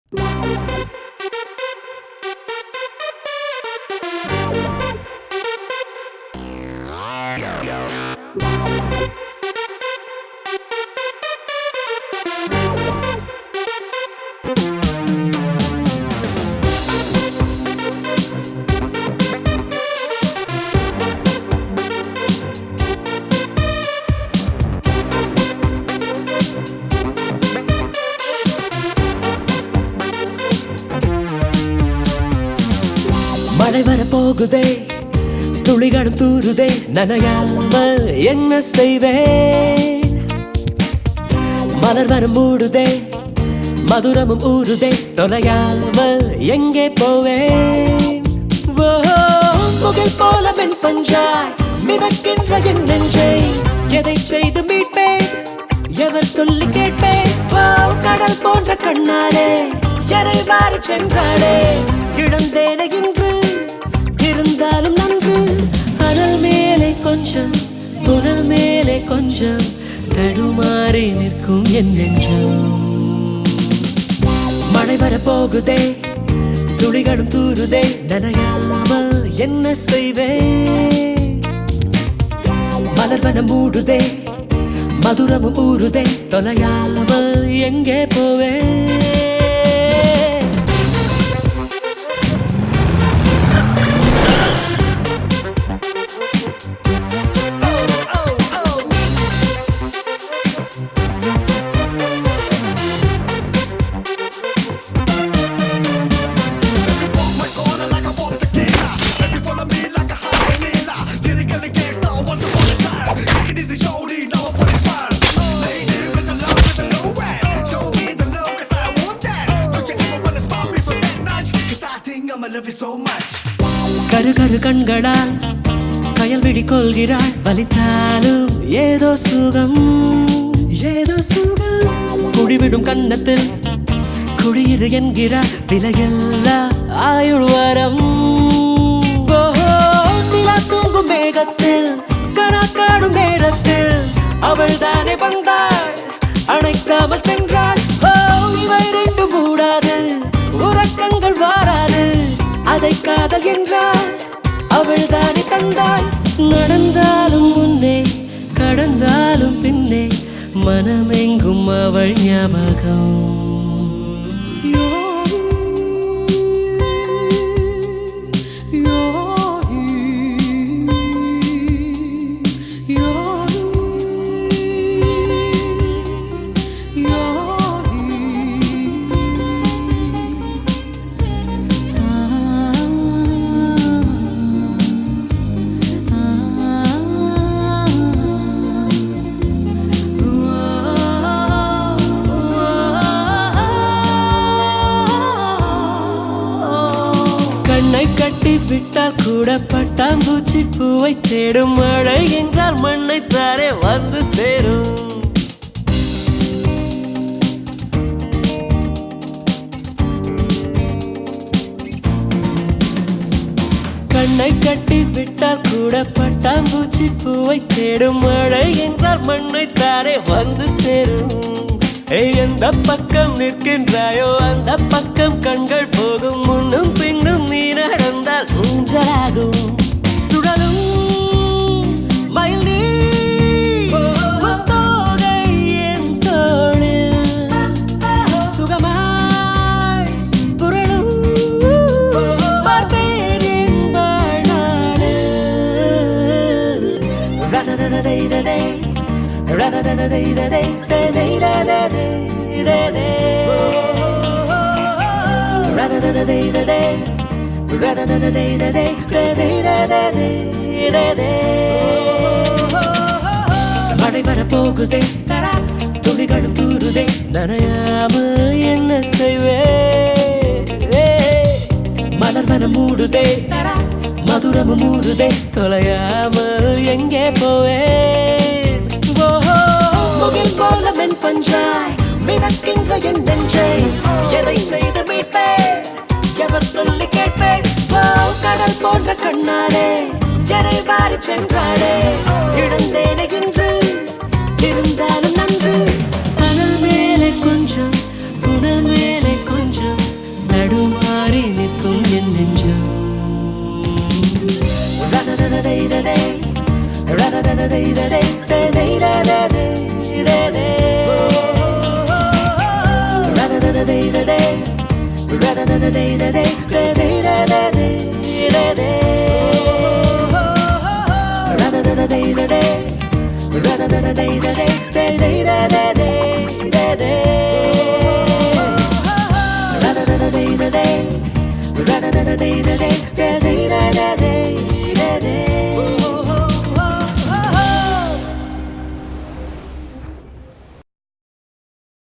மழை வர போகுதே துளிகளும் தூருதே நனையாமல் என்ன செய்வேன் மலர் வனம் மூடுதே மதுரமும் ஊறுதே தொலையாமல் எங்கே போவேன் ஓ, முகில் போல மென் பஞ்சாய் மிதக்கின்ற என் நெஞ்சை எதை செய்து மீட்பேன் எவர் சொல்லி கேட்பேன் ஓ கடல் போன்ற கண்ணாலே எனை மாறி சென்றாளே இழந்தேன இன்று இருந்தாலும் நன்று அனல் மேலே கொஞ்சம் புனல் மேலே கொஞ்சம் தடுமாறி நிற்கும் என் நெஞ்சம் மழை வர போகுதே துளிகளும் தூருதே நனையாமல் என்ன செய்வேன் மலர்வனம் மூடுதே மதுரமும் ஊறுதே தொலையாமல் எங்கே போவேன் my corner like I walk the killer. Baby, follow me like a hyena. Lyrically gangsta once upon a time. Take it easy, shorty, now I put it fine. Lady with the love, with the low rap. Show me the love, cause I want that. Don't you ever wanna stop me from that notch? Cause I think I'ma love you so much. கரு கரு கண்களால் கயல் விழி கொள்கிறாள் வலித்தாலும் ஏதோ சுகம் ஏதோ சுகம் குழிவிடும் கன்னத்தில் குடியிரு என்கிறார் விலையில்லா ஆயுள் வரம் ஓஹோ, நிலா தூங்கும் மேகத்தில் கனா காணும் நேரத்தில் அவள் தானே வந்தாள் அணைக்காமல் சென்றாள் ஓ இவை ரெண்டும் மூடாது உறக்கங்கள் வாராது அதை காதல் என்றால் அவள் தானே தந்தாள் நடந்தாலும் முன்னே கடந்தாலும் பின்னே மனமெங்கும் அவள் ஞாபகம் கண்ணை கட்டி விட்டால் கூட பட்டாம்பூச்சி பூவை தேடும் மழை என்றால் மண்ணை தாரே வந்து சேரும் கண்ணை கட்டி விட்டால் கூட பட்டாம்பூச்சி பூவை தேடும் மழை என்றால் மண்ணை தாரே வந்து சேரும் ஏய் எந்த பக்கம் நிற்கின்றாயோ அந்த பக்கம் கண்கள் போகும் முன்னும் பின்னும் நீ நடந்தால் ஊஞ்சலாகும் சுழலும் மயில் நீ உன் தோகை என் தோளில் சுகமாய் புரளும் பார்ப்பேன் என் வாழ்நாளில். ரததததைததை, ரததததைததை, ததைதததை, ததை. ரததததைததை, ரததததைததை, ததைதததை, ததை. மழை வர போகுதே தரா துளிகளும் தூருதே நனையாமல் என்ன செய்வே மலர் வனம் மூடுதே தரா மதுரமும் மூடுதே தொலையாமல் எங்கே போவேன் ஓஹோ, முகில் போல மென் பஞ்சாய் மிதக்கின்ற என் நெஞ்சை எதை செய்து மீட்பேன் எவர் சொல்லி கேட்பேன் ஓ, கடல் போன்ற கண்ணாலே எனை மாறி சென்றாளே இழந்தேனே இன்று இருந்தாலும் நன்று அனல் மேலே கொஞ்சம் புனல் மேலே கொஞ்சம் Da-da-da-da-day-da-day.